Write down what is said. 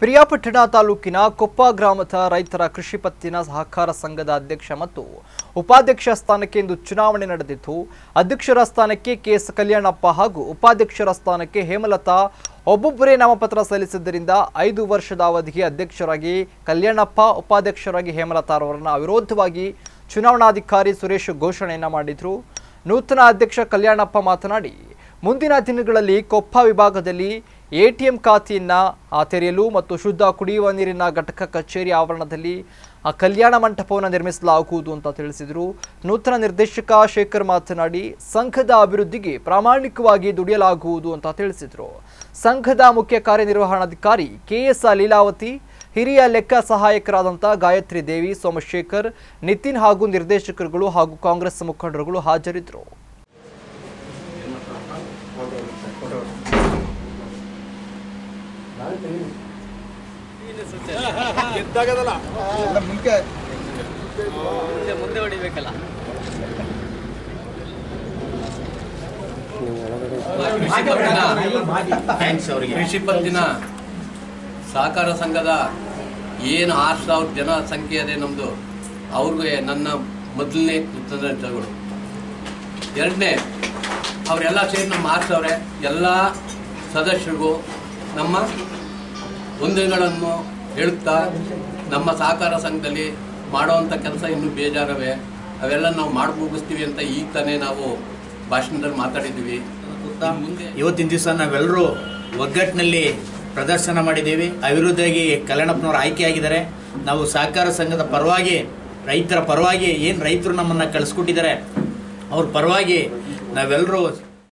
ಪಿರಿಯಾಪಟ್ಟಣ ತಾಲೂಕಿನ ಕೊಪ್ಪ ಗ್ರಾಮದ ರೈತರ ಕೃಷಿ ಪತ್ತಿನ ಸಹಕಾರ ಸಂಘದ ಅಧ್ಯಕ್ಷ ಮತ್ತು ಉಪಾಧ್ಯಕ್ಷ ಸ್ಥಾನಕ್ಕೆ ಇಂದು ಚುನಾವಣೆ ನಡೆದಿತ್ತು ಅಧ್ಯಕ್ಷರ ಸ್ಥಾನಕ್ಕೆ ಕೆಎಸ್ ಕಲ್ಯಾಣಪ್ಪ ಹಾಗೂ ಉಪಾಧ್ಯಕ್ಷರ ಸ್ಥಾನಕ್ಕೆ ಹೇಮಲತಾ ಒಬ್ಬೊಬ್ಬರೇ ನಾಮಪತ್ರ ಸಲ್ಲಿಸಿದ್ದರಿಂದ ಐದು ವರ್ಷದ ಅವಧಿಗೆ ಅಧ್ಯಕ್ಷರಾಗಿ ಕಲ್ಯಾಣಪ್ಪ ಉಪಾಧ್ಯಕ್ಷರಾಗಿ ಹೇಮಲತಾರವರನ್ನ ಅವಿರೋಧವಾಗಿ ಚುನಾವಣಾಧಿಕಾರಿ ಸುರೇಶ್ ಘೋಷಣೆಯನ್ನ ಮಾಡಿದ್ರು ನೂತನ ಅಧ್ಯಕ್ಷ ಕಲ್ಯಾಣಪ್ಪ ಮಾತನಾಡಿ ಮುಂದಿನ ದಿನಗಳಲ್ಲಿ ಕೊಪ್ಪ ವಿಭಾಗದಲ್ಲಿ ಎಟಿಎಂ ಖಾತೆಯನ್ನ ಆ, ತೆರೆಯಲು ಮತ್ತು ಶುದ್ಧ ಕುಡಿಯುವ ನೀರಿನ ಘಟಕ ಕಚೇರಿ ಆವರಣದಲ್ಲಿ ಆ ಕಲ್ಯಾಣ ಮಂಟಪವನ್ನು ನಿರ್ಮಿಸಲಾಗುವುದು ಅಂತ ತಿಳಿಸಿದರು ನೂತನ ನಿರ್ದೇಶಕ ಶೇಖರ್ ಮಾತನಾಡಿ ಸಂಘದ ಅಭಿವೃದ್ಧಿಗೆ ಪ್ರಾಮಾಣಿಕವಾಗಿ ದುಡಿಯಲಾಗುವುದು ಅಂತ ತಿಳಿಸಿದರು ಸಂಘದ ಮುಖ್ಯ ಕಾರ್ಯನಿರ್ವಹಣಾಧಿಕಾರಿ ಕೆಎಸ್ ಲೀಲಾವತಿ ಹಿರಿಯ ಲೆಕ್ಕ ಸಹಾಯಕರಾದಂಥ ಗಾಯತ್ರಿ ದೇವಿ ಸೋಮಶೇಖರ್ ನಿತಿನ್ ಹಾಗೂ ನಿರ್ದೇಶಕರುಗಳು ಹಾಗೂ ಕಾಂಗ್ರೆಸ್ ಮುಖಂಡರುಗಳು ಹಾಜರಿದ್ದರು ಮುಂದೆ ಹೊಡಿಬೇಕಲ್ಲ ಕೃಷಿ ಪತ್ತಿನ ಕೃಷಿ ಪತ್ತಿನ ಸಹಕಾರ ಸಂಘದ ಏನು ಆರು ಸಾವಿರ ಜನ ಸಂಖ್ಯೆ ಇದೆ ನಮ್ಮದು ಅವ್ರಿಗೆ ನನ್ನ ಮೊದಲನೇ ಕೃತಜ್ಞತೆಗಳು ಎರಡನೇ ಅವರೆಲ್ಲ ಸೇರಿ ನಮ್ಮ ಆರು ಸಾವಿರ ಎಲ್ಲ ಸದಸ್ಯರಿಗೂ ನಮ್ಮ ವಂದನೆಗಳನ್ನು ಹೇಳುತ್ತಾ ನಮ್ಮ ಸಹಕಾರ ಸಂಘದಲ್ಲಿ ಮಾಡುವಂಥ ಕೆಲಸ ಇನ್ನೂ ಬೇಜಾರವೆ ಅವೆಲ್ಲ ನಾವು ಮಾಡಿ ಮುಗಿಸ್ತೀವಿ ಅಂತ ಈಗ ತಾನೇ ನಾವು ಭಾಷಣದಲ್ಲಿ ಮಾತಾಡಿದ್ದೀವಿ ಮುಂದೆ ಇವತ್ತಿನ ದಿವಸ ನಾವೆಲ್ಲರೂ ಒಗ್ಗಟ್ಟಿನಲ್ಲಿ ಪ್ರದರ್ಶನ ಮಾಡಿದ್ದೀವಿ ಅವಿರುದ್ಧವಾಗಿ ಕಲ್ಯಾಣಪ್ಪನವರು ಆಯ್ಕೆಯಾಗಿದ್ದಾರೆ ನಾವು ಸಹಕಾರ ಸಂಘದ ಪರವಾಗಿ ರೈತರ ಪರವಾಗಿ ಏನು ರೈತರು ನಮ್ಮನ್ನು ಕಳಿಸ್ಕೊಟ್ಟಿದ್ದಾರೆ ಅವ್ರ ಪರವಾಗಿ ನಾವೆಲ್ಲರೂ